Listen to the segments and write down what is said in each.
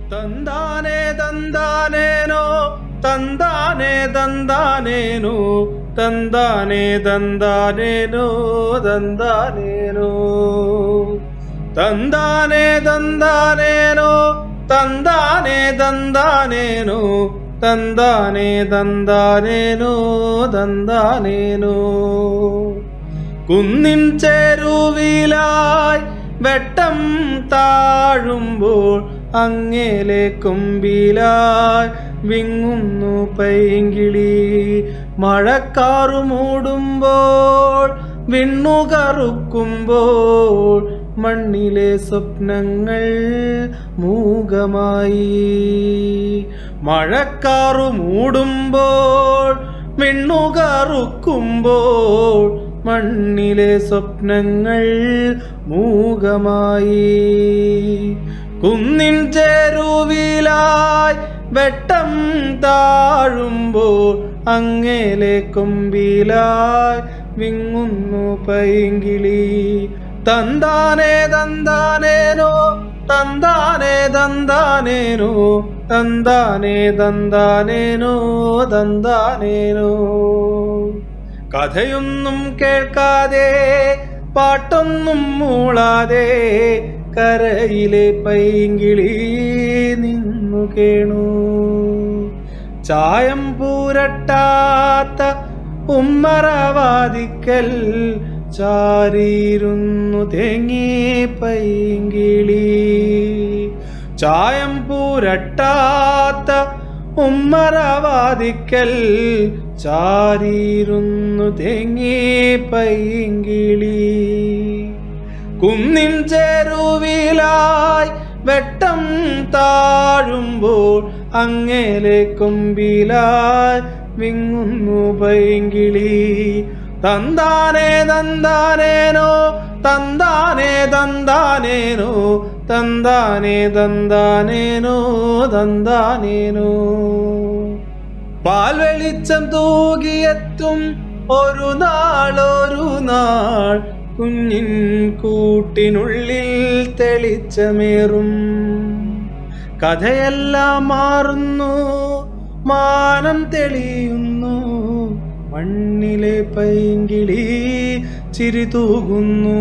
ತಂದಾನೆ ತಂದಾನೇನೋ ತಂದಾನೆ ತಂದಾನೇನು ತಂದಾನೆ ತಂದಾನೇನೋ ತಂದಾನೇನೋ ತಂದಾನೆ ತಂದಾನೇನೋ ತಂದಾನೆ ತಂದಾನೇನು ತಂದಾನೆ ತಂದಾನೇನೋ ತಂದಾನೇനോ കുന്നിൻ ചേരുവിലായി വെട്ടം താഴുമ്പോൾ അങ്ങേലെ കൊമ്പിലായി വിങ്ങുന്നു പൈങ്കിളി മഴക്കാറു മൂടുമ്പോൾ വിണ്ണുകറുക്കുമ്പോൾ മണ്ണിലെ സ്വപ്നങ്ങൾ മൂകമായി മഴക്കാറു മൂടുമ്പോൾ വിണ്ണുകറുക്കുമ്പോൾ മണ്ണിലെ സ്വപ്നങ്ങൾ മൂകമായി കുന്നിൻ ചേരുവിലായി വെട്ടം താഴുമ്പോൾ അങ്ങേലെ കൊമ്പിലായി വിങ്ങുന്നു പൈങ്കിളി തന്താനേ തന്താനേനോ തന്താനേ തന്താനേനോ തന്താനേ തന്താനേനോ തന്താനേനോ കഥയൊന്നും കേൾക്കാതെ പാട്ടൊന്നും മൂളാതെ കരയിലെ പൈങ്കിളി നിന്നു കേണു ചായം പൂരട്ടാത്ത ഉമ്മറവാദിക്കൽ ചാരിയിരുന്നു തേങ്ങി പൈങ്കിളി ചായം പൂരട്ടാത്ത ഉമ്മറവാദിക്കൽ ചാരിയിരുന്നു തേങ്ങി പൈങ്കിളി കുന്നിൻ ചേരുവിലായി വെട്ടം താഴുമ്പോൾ അങ്ങേലെ കൊമ്പിലായി വിങ്ങുന്നു പൈങ്കിളി തന്താനേ തന്താനേനോ തന്താനേ തന്താനേനോ തന്താനേ തന്താനേനോ തന്താനേനോ പാൽ വെളിച്ചം തൂകിയെത്തും ഒരു നാൾ ഒരു നാൾ കുഞ്ഞിൻ കൂട്ടിനുള്ളിൽ തെളിച്ചമേറും കഥയെല്ലാം മാറുന്നു മാനം തെളിയുന്നു മണ്ണിലെ പൈങ്കിളി ചിരി തൂകുന്നു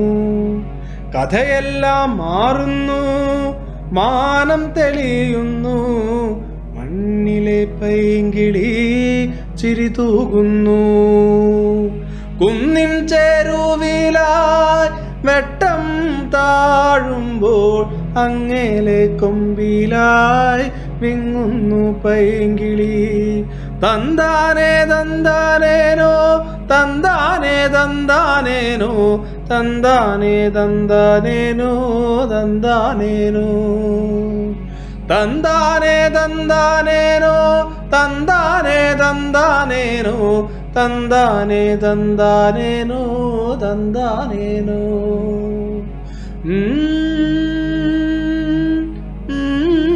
കഥയെല്ലാം മാറുന്നു മാനം തെളിയുന്നു മണ്ണിലെ പൈങ്കിളി ചിരി തൂകുന്നു കുന്നിൻ ചേരുവിലായി വെട്ടം താഴുമ്പോൾ അങ്ങേലെ കൊമ്പിലായി വിങ്ങുന്നു പൈങ്കിളി തന്താനേ തന്താനേനോ തന്താനേ തന്താനേനോ തന്താനേ തന്താനേനോ തന്താനേനോ തന്താനേ തന്താനേനോ തന്താനേ തന്താനേനോ തന്താനേ തന്താനേനോ തന്താനേനോ ഉം, ഉം,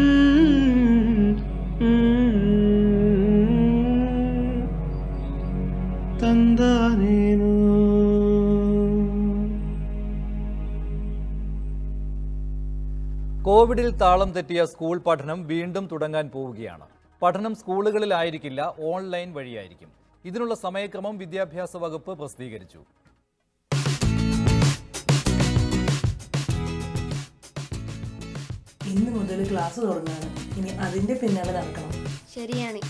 ഉം, തന്താനേനോ കോവിഡിൽ താളം തെറ്റിയ സ്കൂൾ പഠനം വീണ്ടും തുടങ്ങാൻ പോവുകയാണ് പഠനം സ്കൂളുകളിലായിരിക്കില്ല ഓൺലൈൻ വഴിയായിരിക്കും ഇതിനുള്ള സമയക്രമം വിദ്യാഭ്യാസ വകുപ്പ് പ്രസിദ്ധീകരിച്ചു ഇന്ന് മുതൽ ക്ലാസ് തുടങ്ങുകയാണ് ഇനി അതിന്റെ പിന്നാലെ നടക്കണം ശരിയാണ്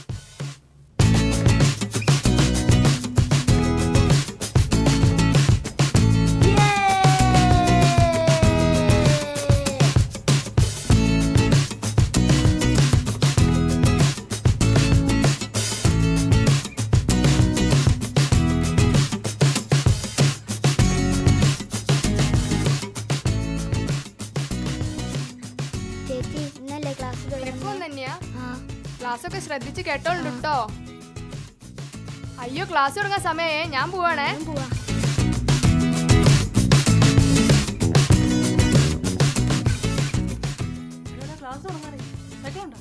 ചേച്ചി ഇന്നല്ലേ ക്ലാസ് എപ്പം തന്നെയാ ആ ക്ലാസ് ഒക്കെ ശ്രദ്ധിച്ച് കേട്ടോണ്ട് കേട്ടോ അയ്യോ ക്ലാസ് തുടങ്ങാൻ സമയേ ഞാൻ പോവാണേ ഞാൻ പോവാ ക്ലാസ് തുടങ്ങാനേ സെക്കൻഡ്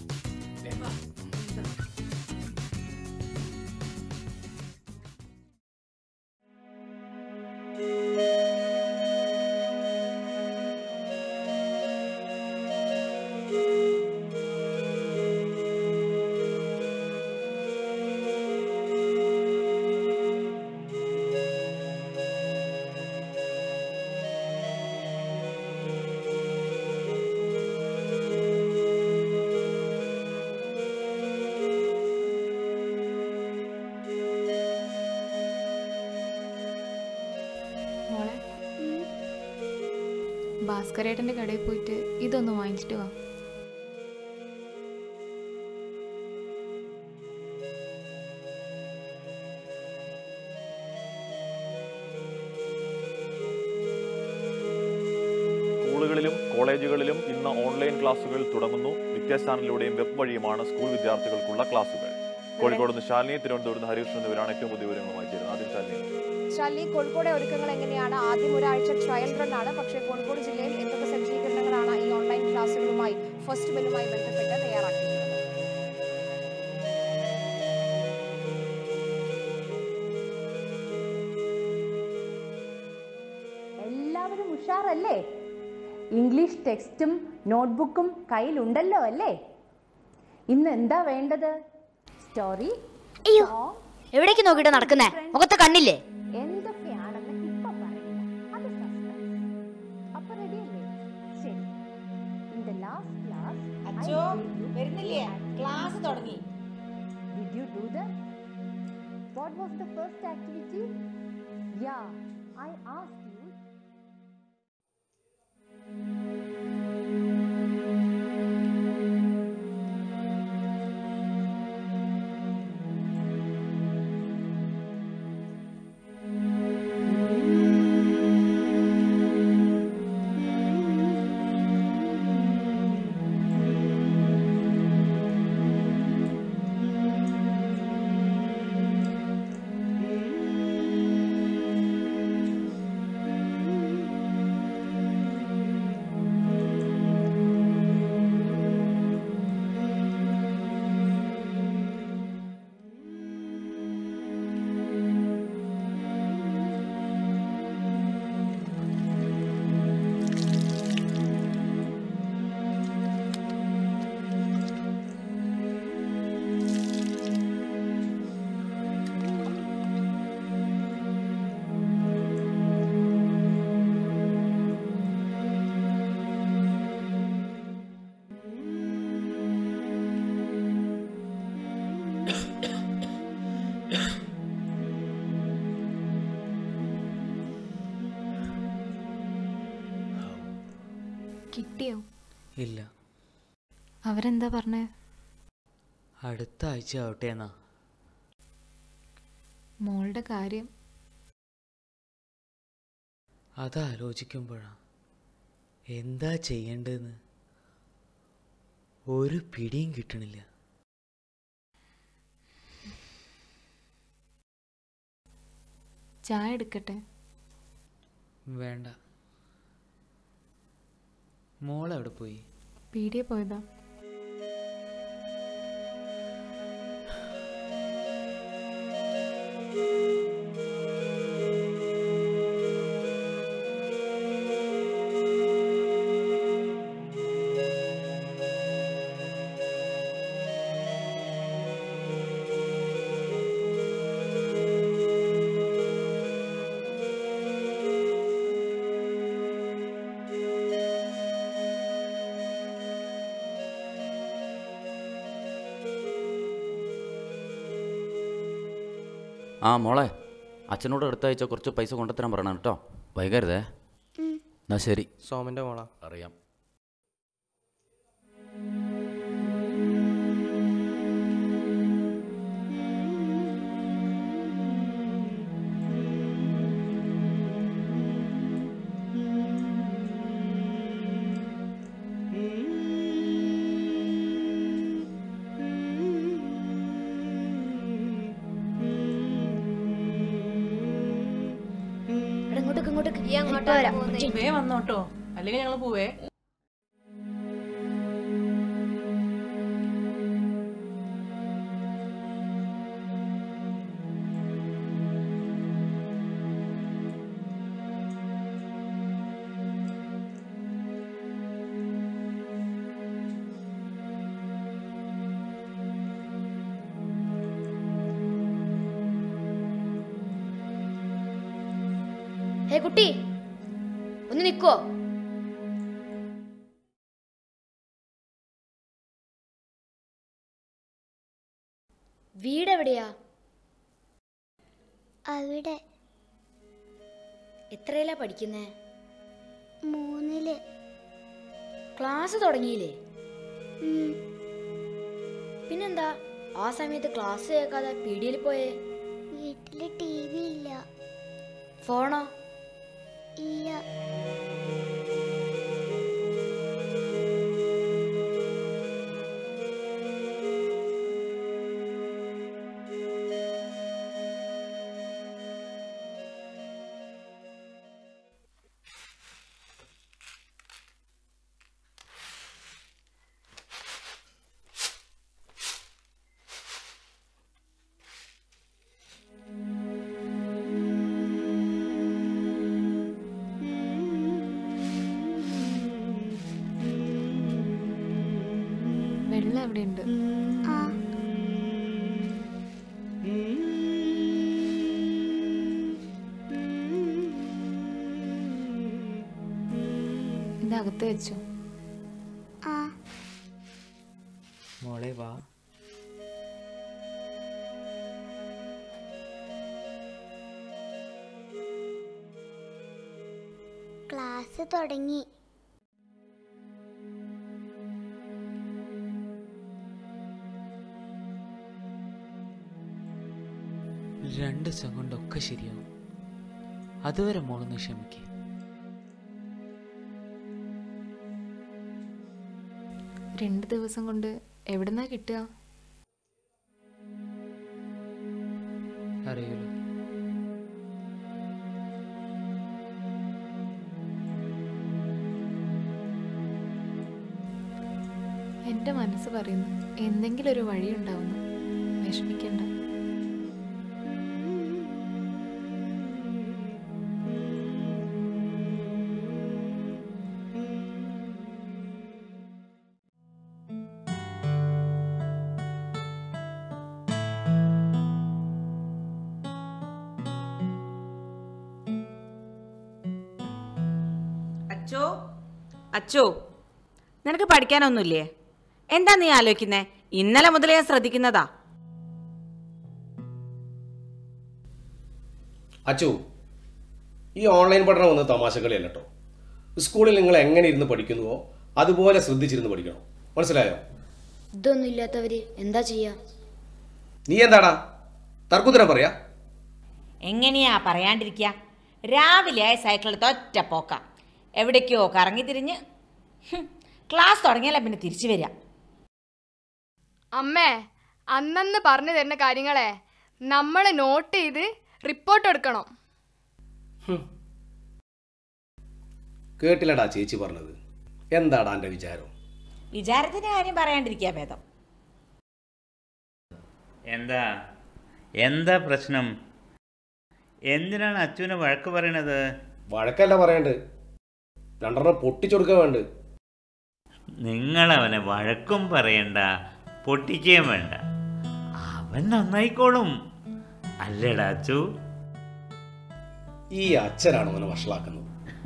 ും ഭാസ്കരേട്ടൻ്റെ കടയിൽ പോയിട്ട് ഇതൊന്ന് വാങ്ങിച്ചിട്ട് വാ സ്കൂളുകളിലും കോളേജുകളിലും ഇന്ന് ഓൺലൈൻ ക്ലാസുകൾ തുടങ്ങുന്നു വിദ്യാസ്ഥാനിലൂടെയും വെബ് വഴിയുമാണ് സ്കൂൾ വിദ്യാർത്ഥികൾക്കുള്ള ക്ലാസുകൾ കോഴിക്കോട് നിന്ന് ശാലിനി തിരുവനന്തപുരത്ത് നിന്ന് ഹരീഷ് എന്നിവരാണ് ഏറ്റവും പുതിയ വിവരങ്ങളുമായി ചേരുന്നത് ആദ്യം ശാലിനി ശാലിനി കോഴിക്കോടെ ഒരുക്കങ്ങൾ എങ്ങനെയാണ് ആദ്യം ഒരാഴ്ച ട്രയൽ റൺ ആണ് പക്ഷേ കോഴിക്കോട് ജില്ലയിൽ എന്തൊക്കെ സജ്ജീകരണങ്ങളാണ് ഈ ഓൺലൈൻ ക്ലാസുകളുമായി ഫസ്റ്റ് ബെല്ലുമായി ബന്ധപ്പെട്ട് തയ്യാറാക്കിയിട്ടുള്ളത് എല്ലാവരും ഉഷാറല്ലേ ഇംഗ്ലീഷ് ടെക്സ്റ്റും നോട്ട്ബുക്കും കയ്യിലുണ്ടല്ലോ അല്ലേ ഇന്ന് എന്താ വേണ്ടത് സ്റ്റോറി അയ്യോ എവിടേക്ക് നോക്കിട്ട് നടക്കുന്നേ മുഖത്ത് കണ്ണില്ലേ എന്തൊക്കെയാണെന്ന് ഇപ്പൊ പറയില്ല അത് സസ്പെൻസ് അപ്പൊ റെഡിയല്ലേ ശരി ഇൻ ദ ലാസ്റ്റ് ക്ലാസ് അച്ചോ വരുന്നില്ലേ ക്ലാസ് തുടങ്ങി Did you do that? What was the first activity? Yeah, I asked you. കിട്ടിയോ ഇല്ല അവരെന്താ പറഞ്ഞേ അടുത്ത ആഴ്ച ആവട്ടെ എന്നാ മോളുടെ കാര്യം അതാലോചിക്കുമ്പോഴാ എന്താ ചെയ്യേണ്ടതെന്ന് ഒരു പിടിയും കിട്ടണില്ല ചായ എടുക്കട്ടെ വേണ്ട മോളെവിടെ പോയി പീടിയെ പോയതാ ആ മോളെ അച്ഛനോട് അടുത്ത ആഴ്ച കുറച്ച് പൈസ കൊണ്ടുത്തരാൻ പറയണം കേട്ടോ വൈകരുതേ എന്നാ ശരി സോമന്റെ മോളാ അറിയാം ഇങ്ങോട്ടേക്ക് ഇങ്ങോട്ടേക്ക് ഇപ്പൊ വരാം. വേ വന്നോട്ടോ അല്ലെങ്കിൽ ഞങ്ങൾ പോവേ ഹേ കുട്ടി ഒന്ന് നിക്കോ വീട് എവിടെയാ അവിടെ എത്രയിലാ പഠിക്കുന്നേ മൂന്ന് ഒന്നില് ക്ലാസ് തുടങ്ങിയില്ലേ പിന്നെന്താ ആ സമയത്ത് ക്ലാസ് കേൾക്കാതെ പീഡിയയിൽ പോയേ വീട്ടില് ടി വി ഇല്ല ഫോണോ ഇല്ല വെള്ളം എവിടെയുണ്ട് ആ ഇതകത്ത് വെച്ചോ ആ മോളെ വാ ക്ലാസ് തുടങ്ങി രണ്ട് ദിവസം കൊണ്ടൊക്കെ ശരിയാവും അതുവരെ മോളൊന്ന് ക്ഷമിക്കേ രണ്ട് ദിവസം കൊണ്ട് എവിടുന്നാ കിട്ടുക അറിയൂല എൻ്റെ മനസ്സ് പറയുന്നു എന്തെങ്കിലും ഒരു വഴി ഉണ്ടാവുന്നു വിഷമിക്കണ്ട അച്ചോ അച്ചോ നിനക്ക് പഠിക്കാനൊന്നുമില്ലേ എന്താ നീ ആലോചിക്കുന്നേ ഇന്നലെ മുതലേ ഞാൻ ശ്രദ്ധിക്കുന്നതാ അച്ചു ഈ ഓൺലൈൻ പഠനം ഒന്ന് തമാശകളിയല്ല കേട്ടോ സ്കൂളിൽ നിങ്ങൾ എങ്ങനെ ഇരുന്ന് പഠിക്കുന്നുവോ അതുപോലെ ശ്രദ്ധിച്ചിരുന്ന് പഠിക്കണം മനസ്സിലായോ ഇതൊന്നും ഇല്ലാത്തവര് എന്താ ചെയ്യാ നീ എന്താടാ തർക്കുത്തരം പറയാ എങ്ങനെയാ പറയാണ്ടിരിക്കുക രാവിലെ ആയ സൈക്കിൾ എടുത്ത് ഒറ്റ പോക്ക എവിടേക്കോ കറങ്ങി തിരിഞ്ഞ് ഹും, ക്ലാസ് തുടങ്ങിയാലേ പിന്നെ തിരിച്ചു വരിക അമ്മേ അന്നന്ന് പറഞ്ഞു തരുന്ന കാര്യങ്ങളെ നമ്മൾ നോട്ട് ചെയ്ത് റിപ്പോർട്ട് എടുക്കണം കേട്ടില്ലടാ ചേച്ചി പറഞ്ഞത് എന്താടാ എൻ്റെ വിചാരം വിചാരത്തിന്റെ കാര്യം പറയാണ്ടിരിക്കുക ഭേദം എന്താ എന്താ പ്രശ്നം എന്തിനാണ് അച്ഛനെ വഴക്ക് പറയണത് വഴക്കല്ല പറയണ്ട് രണ്ടെണ്ണം പൊട്ടിച്ചൊടുക്കാൻ വേണ്ട നിങ്ങളവനെ വഴക്കും പറയണ്ട പൊട്ടിക്കുകയും വേണ്ട അവൻ നന്നായിക്കോളും അല്ലേടാ അച്ചു ഈ അച്ഛനാണ് അവനെ വഷളാക്കുന്നത്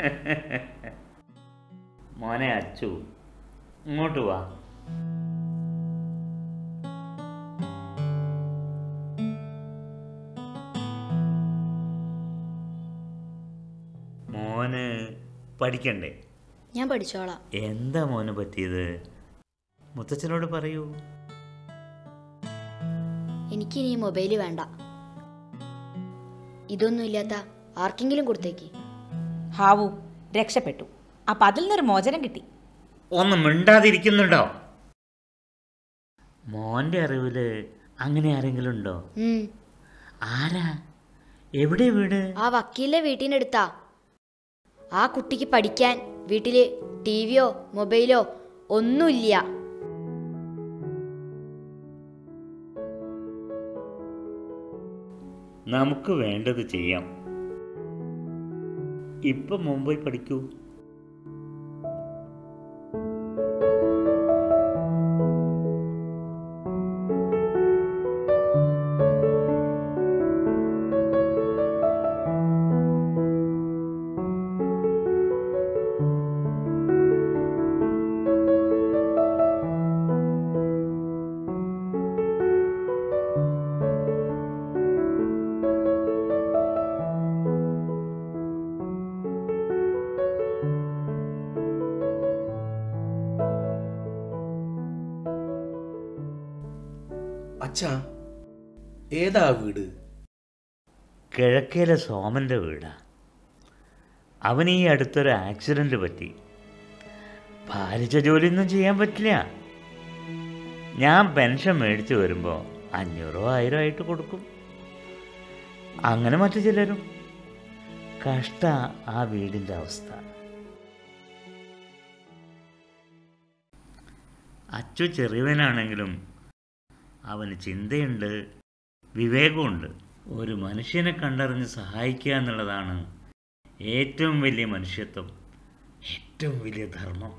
മോനെ അച്ചു ഇങ്ങോട്ട് വാ മോന് പഠിക്കണ്ടേ ഞാൻ പഠിച്ചോളാം എന്താ മോന് പറ്റിയത് മുത്തച്ഛനോട് പറയൂ എനിക്ക് ഇനി മൊബൈല് വേണ്ട ഇതൊന്നും ഇല്ലാത്ത ആർക്കെങ്കിലും കൊടുത്തേക്ക് ഹാവു രക്ഷപ്പെട്ടു അപ്പൊ അതിൽ നിന്നൊരു മോചനം കിട്ടി ഒന്ന് മിണ്ടാതിരിക്കുന്നുണ്ടോ മോന്റെ അറിവില് അങ്ങനെ ആരെങ്കിലും ഉണ്ടോ ഉം. ആരാ എവിടെ വീട് ആ വക്കീലിന്റെ വീട്ടിനടുത്താ ആ കുട്ടിക്ക് പഠിക്കാൻ വീട്ടില് ടി വിയോ മൊബൈലോ ഒന്നുമില്ല നമുക്ക് വേണ്ടത് ചെയ്യാം ഇപ്പൊ മുംബൈ പഠിക്കൂ അച്ഛാ ഏതാ വീട് കിഴക്കേലെ സോമൻ്റെ വീടാ അവന് ഈ അടുത്തൊരു ആക്സിഡൻറ്റ് പറ്റി ഭാരിച്ച ജോലിയൊന്നും ചെയ്യാൻ പറ്റില്ല ഞാൻ പെൻഷൻ മേടിച്ച് വരുമ്പോൾ അഞ്ഞൂറോ ആയിരം ആയിട്ട് കൊടുക്കും അങ്ങനെ മറ്റു ചിലരും കഷ്ട ആ വീടിൻ്റെ അവസ്ഥ അച്ചു ചെറിയവനാണെങ്കിലും അവന് ചിന്തയുണ്ട് വിവേകമുണ്ട് ഒരു മനുഷ്യനെ കണ്ടറിഞ്ഞ് സഹായിക്കുക എന്നുള്ളതാണ് ഏറ്റവും വലിയ മനുഷ്യത്വം ഏറ്റവും വലിയ ധർമ്മം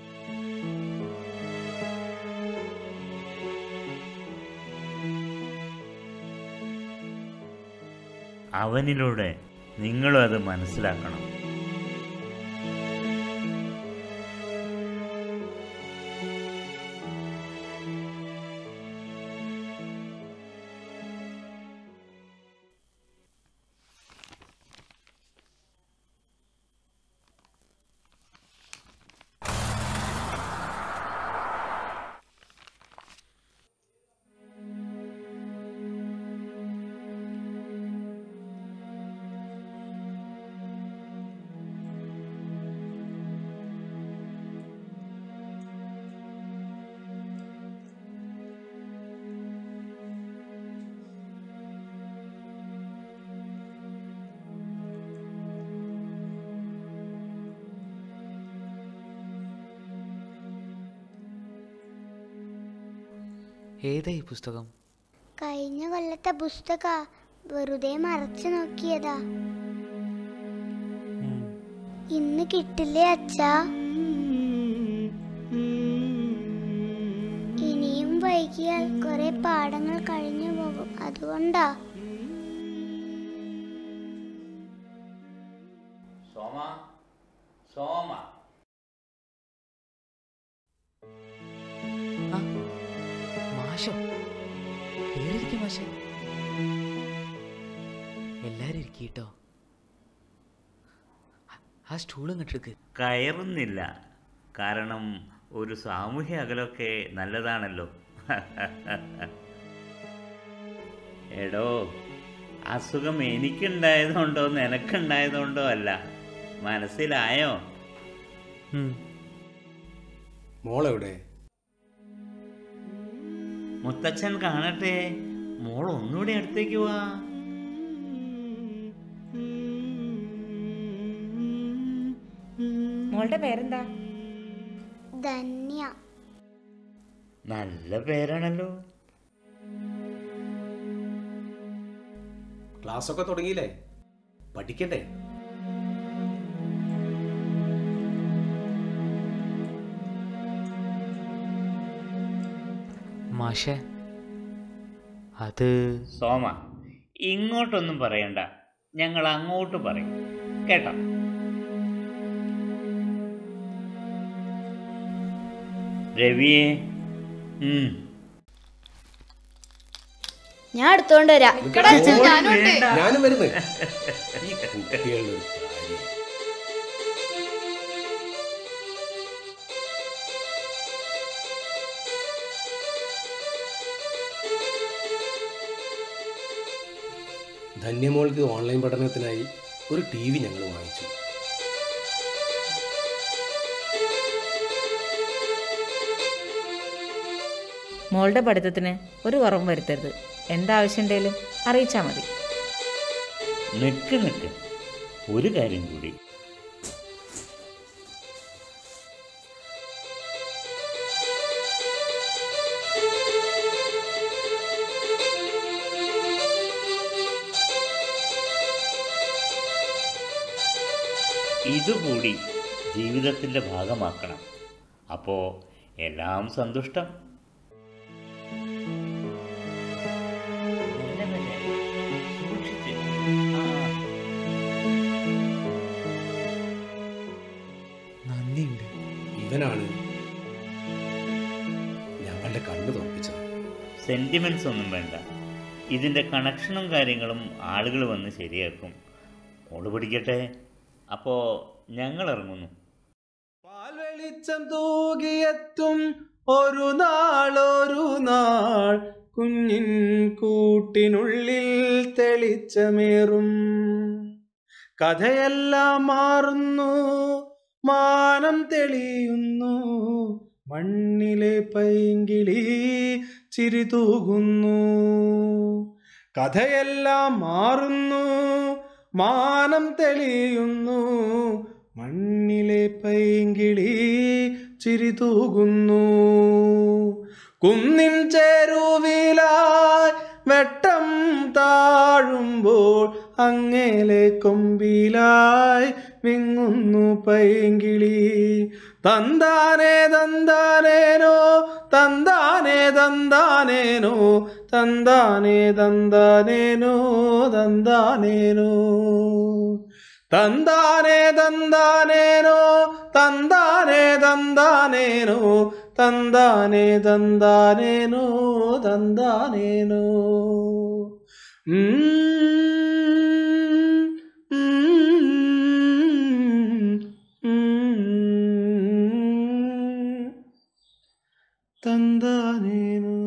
അവനിലൂടെ നിങ്ങളും അത് മനസ്സിലാക്കണം ഏതാ ഈ പുസ്തകം കഴിഞ്ഞ കൊല്ലത്തെ പുസ്തക വെറുതെ മറച്ചു നോക്കിയതാ ഇന്ന് കിട്ടില്ലേ അച്ഛാ ഇനിയും വൈകിയാൽ കുറെ പാഠങ്ങൾ കഴിഞ്ഞു പോകും അതുകൊണ്ടാ സോമ സോമ മാഷോ കേറിയിരിക്കും മാഷേ എല്ലാരും ഇരിക്കട്ടോ ആ സ്റ്റൂളും കെട്ടെടുക്ക് കയറുന്നില്ല കാരണം ഒരു സാമൂഹ്യ അകലമൊക്കെ നല്ലതാണല്ലോ എടോ അസുഖം എനിക്കുണ്ടായതുകൊണ്ടോ നിനക്കുണ്ടായതുകൊണ്ടോ അല്ല മനസ്സിലായോ മോളെവിടെ മുത്തച്ഛൻ കാണട്ടെ മോൾ ഒന്നുകൂടി അടുത്തേക്ക് വാ മോളുടെ പേരെന്താ ധന്യ നല്ല പേരാണല്ലോ ക്ലാസ് ഒക്കെ തുടങ്ങിയില്ലേ പഠിക്കണ്ടേ മാഷേ അത് സോമ ഇങ്ങോട്ടൊന്നും പറയണ്ട ഞങ്ങൾ അങ്ങോട്ട് പറയും കേട്ടോ രവിയെ ഉം. ഞാൻ എടുത്തോണ്ട് വരാം ഞാനും വരുന്നു ഈ കുട്ടികളുടെ ഒരു കാര്യം ധന്യമോൾക്ക് ഓൺലൈൻ പഠനത്തിനായി ഒരു ടി വി ഞങ്ങൾ വാങ്ങിച്ചു മോളുടെ പഠിത്തത്തിന് ഒരു കുറവും വരുത്തരുത് എന്താവശ്യമുണ്ടെങ്കിലും അറിയിച്ചാൽ മതി നിക്ക് നിക്ക് ഒരു കാര്യം കൂടി ഇതുകൂടി ജീവിതത്തിൻ്റെ ഭാഗമാക്കണം അപ്പോൾ എല്ലാം സന്തുഷ്ടം മെല്ലെ മെല്ലെ, സൂക്ഷിച്ച്. ആ, ആ. നന്ദിയുണ്ട് ഇവനാണ് ഞങ്ങളുടെ കണ്ണു തുറപ്പിച്ചത് സെന്റിമെന്റ്സ് ഒന്നും വേണ്ട ഇതിൻ്റെ കണക്ഷനും കാര്യങ്ങളും ആളുകൾ വന്ന് ശരിയാക്കും മോള് പിടിക്കട്ടെ അപ്പോൾ ഞങ്ങൾ ഇറങ്ങുന്നു വെളിച്ചം തൂകിയെത്തും ഒരു നാൾ ഒരു നാൾ കുഞ്ഞിൻ കൂട്ടിനുള്ളിൽ തെളിച്ചമേറും കഥയെല്ലാം മാറുന്നു മാനം തെളിയുന്നു മണ്ണിലെ പൈങ്കിളി ചിരിതൂകുന്നു കഥയെല്ലാം മാറുന്നു മാനം തെളിയുന്നു മണ്ണിലെ പൈങ്കിളി ചിരിതൂകുന്നു കുന്നിൻ ചേരുവിലായി വെട്ടം താഴുമ്പോൾ അങ്ങേലെ കൊമ്പിലായി വിങ്ങുന്നു പൈങ്കിളി തന്താനേ തന്താനേനോ തന്താനേ തന്താനേനോ തന്താനേ തന്താനേനോ തന്താനേനോ തന്താനേ തന്താനേനോ തന്താനേ തന്താനേനോ തന്താനേ തന്താനേനോ തന്താനേനോ ഉം, ഉം, ഉം, തന്താനേനോ